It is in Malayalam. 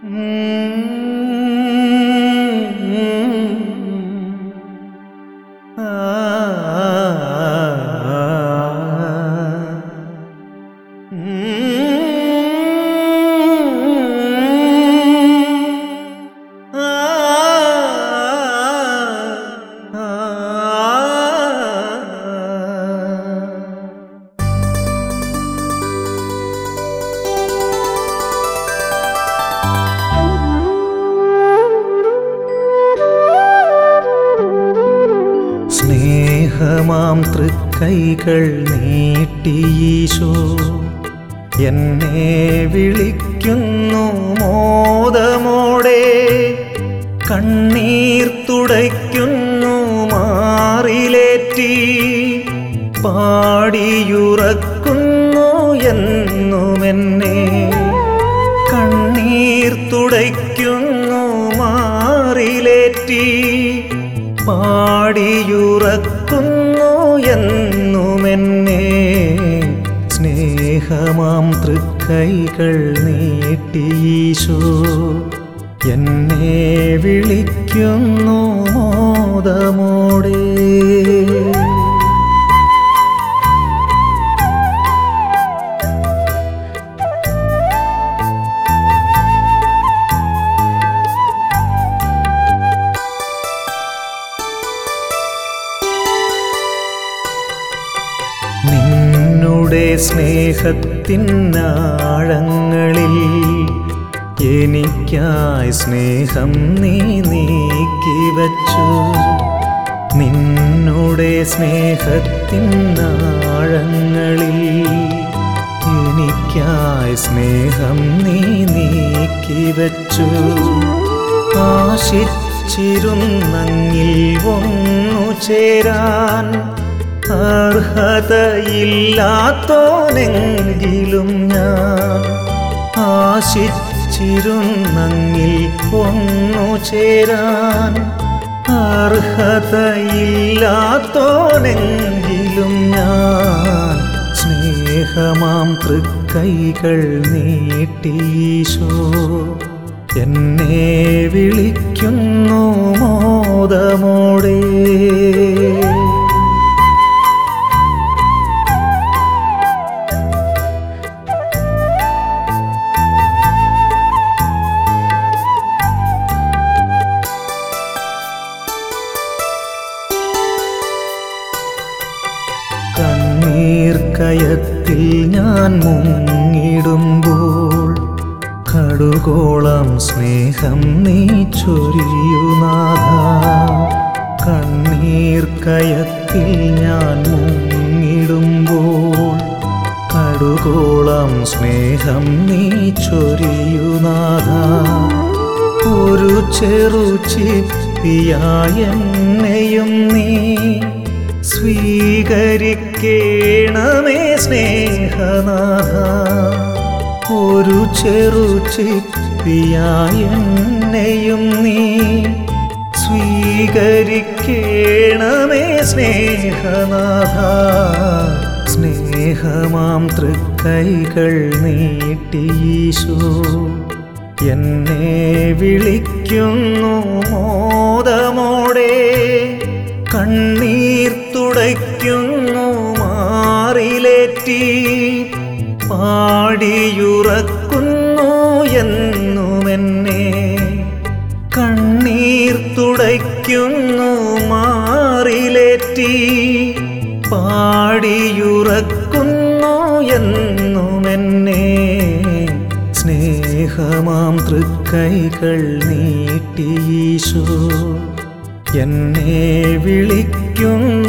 സ്നേഹമാം തൃക്കൈകൾ നീട്ടിയീശോ എന്നെ വിളിക്കുന്നു മോദമോടെ കണ്ണീർ തുടയ്ക്കുന്നു മാറിലേറ്റി പാടിയുറക്കുന്നു എന്നുമെന്നെ കണ്ണീർ തുടയ്ക്കുന്നു മാറിലേറ്റി പാടിയുറക്കുന്നു എന്നുമെന്നെ സ്നേഹമാം തൃക്കൈകൾ നീട്ടിയീശോ എന്നെ വിളിക്കുന്നു മോദമോടെ നിന്നുടെ സ്നേഹത്തിനാഴങ്ങളിൽ എനിക്കായി സ്നേഹം നീ നീക്കി വച്ചു നിന്നുടെ സ്നേഹത്തിനാഴങ്ങളിൽ എനിക്കായി സ്നേഹം നീ നീക്കി വച്ചു ആശിച്ചിരുന്നങ്ങിൽ ഒന്നു ചേരാൻ അർഹതയില്ലാത്തോനെങ്കിലും ഞാൻ ആശിച്ചിരുന്നങ്ങിൽ ഒന്നു ചേരാൻ അർഹതയില്ലാത്തോനെങ്കിലും ഞാൻ സ്നേഹമാം തൃക്കൈകൾ നീട്ടീശോ എന്നെ വിളിക്കുന്നു മോദമോടെ കണ്ണീർ കയത്തിൽ ഞാൻ മുങ്ങിടുമ്പോൾ കടുകോളം സ്നേഹം നീ ചൊരിയുനാഥ കണ്ണീർ കയത്തിൽ ഞാൻ മുങ്ങിടുമ്പോൾ കടുകോളം സ്നേഹം നീ ചൊരിയുനാഥ ഒരു ചെറു ചിപ്പിയായെന്നെയും നീ സ്വീകരിക്കേണമേ സ്നേഹനാഥ ഒരു ചെറു ചിപ്പിയായെന്നെയും നീ സ്വീകരിക്കേണമേ സ്നേഹനാഥ സ്നേഹമാം തൃക്കൈകൾ നീട്ടിയീശോ എന്നെ വിളിക്കുന്നു മോദമോടെ കണ്ണീർ തുടയ്ക്കുന്നു മാറിലേറ്റി പാടിയുറക്കുന്നു എന്നുമെന്നെ കണ്ണീർ തുടയ്ക്കുന്നു മാറിലേറ്റി പാടിയുറക്കുന്നു എന്നുമെന്നെ സ്നേഹമാം തൃക്കൈകൾ നീട്ടിയീശോ എന്നെ വിളിക്കുന്നു